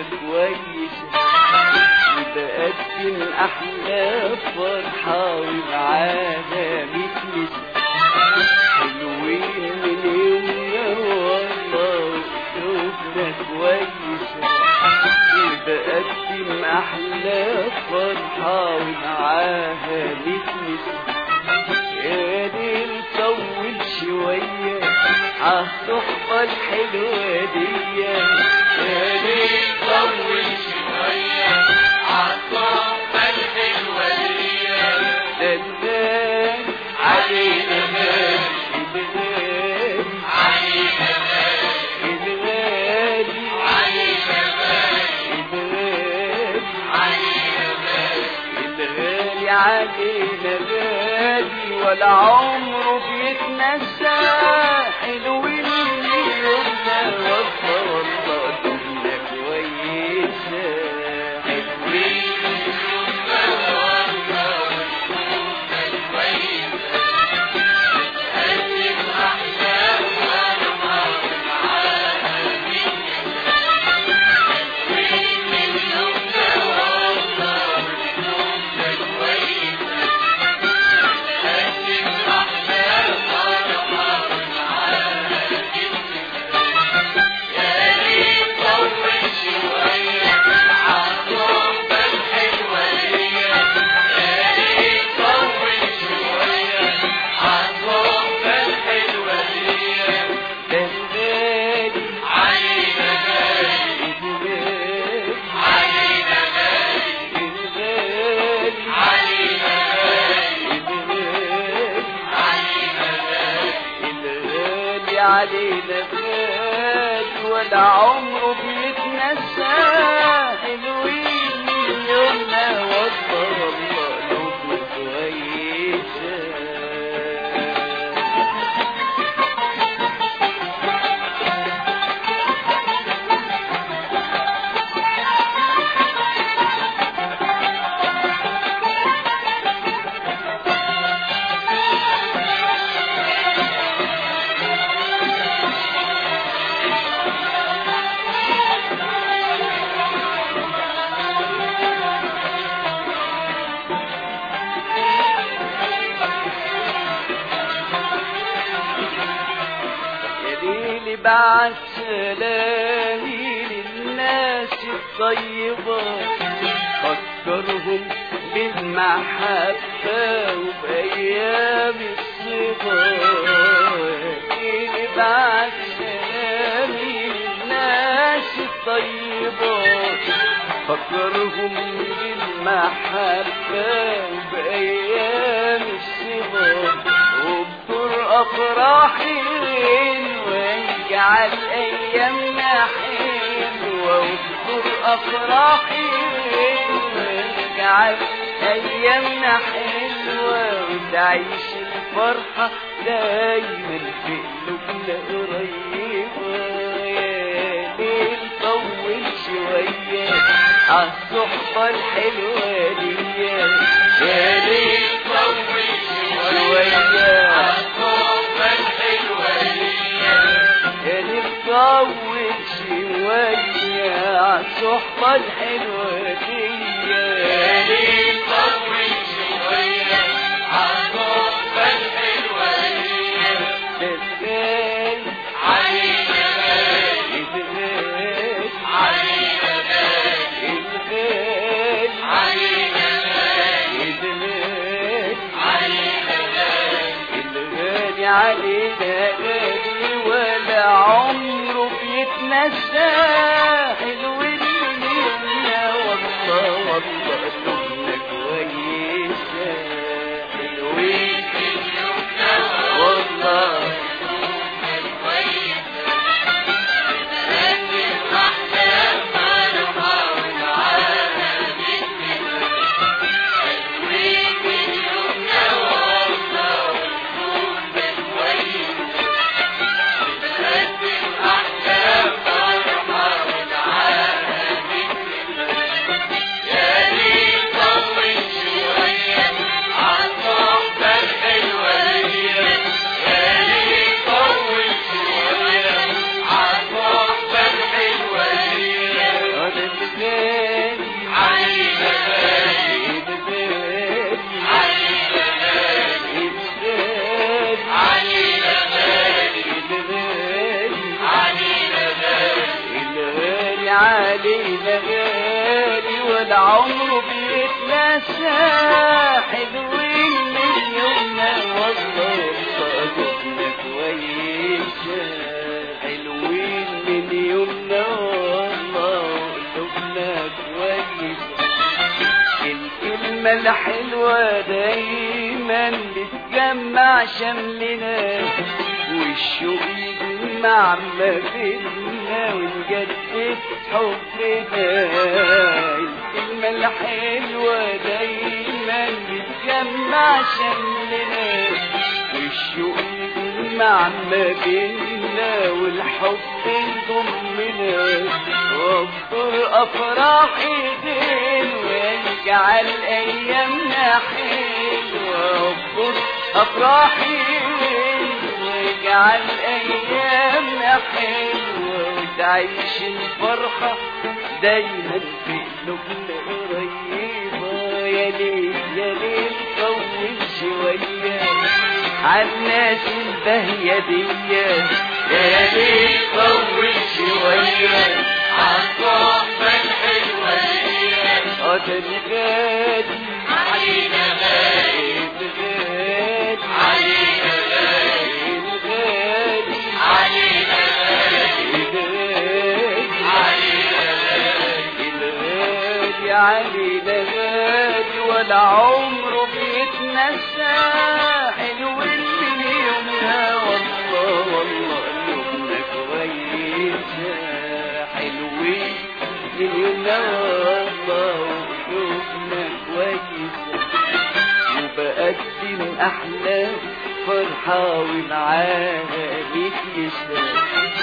كويسة وبقدم أحلى فرحة ومعانا متلسة حلوين من يومنا والله وقلوبنا كويسة وبقدم أحلى فرحة ومعاها متلسة يا ليل طول شوية عالصحبة الحلوة دي يا ليل طول شوية عالصحبة الحلوة دي دلال علينا غالي علينا غالي علينا غالي الغالي علينا غالي ولا عمره بيتنسى حلوين يومنا والله والله دنيا كويسة حلوين يومنا والله دنيا كويسة قدم أحلام وأرمى معاها حلوين من يومنا والله دنيا كويسة قدم أحلام وأرمى معاها يا ريت طول شوية عالصحبة الحلوة دي يا ريت طول شوية عالصحبة الحلوة دي ده الغالي علينا غالي علينا غالي الغالي علينا غالي الغالي علينا غالي ولا عمره بيتنسى حلوين من يومنا والله والله لوبنا كويسة يا ليلي بعد سلامي للناس الطيبة فكرهم بالمحبة وبأيام الصبا يا ليلي بعد سلامي للناس الطيبة فكرهم بالمحبة وبأيام الصبا وبدور أفراحي واجعل أيامنا حلوة وبدور أفراحي واجعل أيامنا حلوة وتعيش الفرحة دايما في قلوبنا قريبة يا ليل طول شوية عالصحبة الحلوة دي يا ليل طول شوية عالصحبة الحلوة دي يا ليل طول شوية عالصحبة الحلوة دي يا ليل طول شوية عالصحبة الحلوة دي بالليل علينا غالي بالليل علينا غالي بالليل علينا غالي بالليل علينا غالي الغالي علينا غالي ولا عمره بيتنسى حلوين منا والله والله دنيا كويسة حلوين والله أحلام الغالي علينا غالي الغالي علينا غالي الغالي علينا غالي الغالي علينا غالي الغالي علينا غالي ولا عمره بيتنسى حلوين من يومنا والله صادقنا كويسة حلوين من يومنا والله صادقنا كويسة الكلمة الحلوة دايما بتجمع شملنا والشوق يجمع ما بينا ونجدد حبنا الكلمة الحلوة دايما بتجمع شملنا والشوق يجمع ما بينا والحب يضمنا واكبر افراح ايدين ويجعل ايامنا حلوه واكبر افراح ايدين ويجعل ايامنا حلوه وتعيش الفرحه دايما في قلوبنا قريبه يا ليل يا ليل طول شويه عالناس البهية دي يا ليل طول شوية عالصحبة الحلوة دي قدر غالي علينا غالي الغالي علينا غالي الغالي علينا غالي الغالي علينا غالي الغالي علينا غالي ولا عمره بيتنسى حلوين من يومنا والله والله يومنا كويسة حلوين من يومنا والله يومنا كويسة وبقدم أحلى فرحة ومعاها ميت يسلم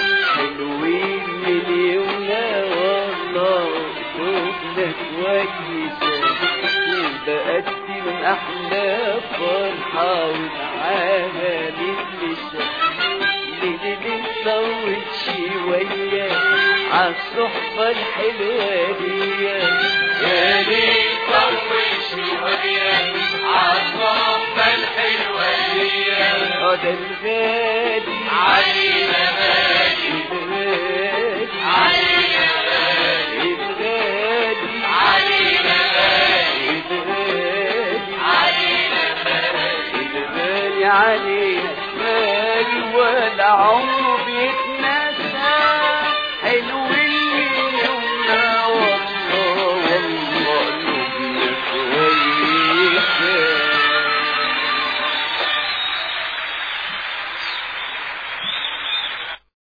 حلوين من يومنا والله قلوبنا كويسة وبقدم أحلى فرحة ومعاها مثل ليلي بنطول شوية عالصحبة الحلوة دي يا ليل طول شوية عالصحبة الحلوة دي هذا الغالي علينا غالي الغالي علينا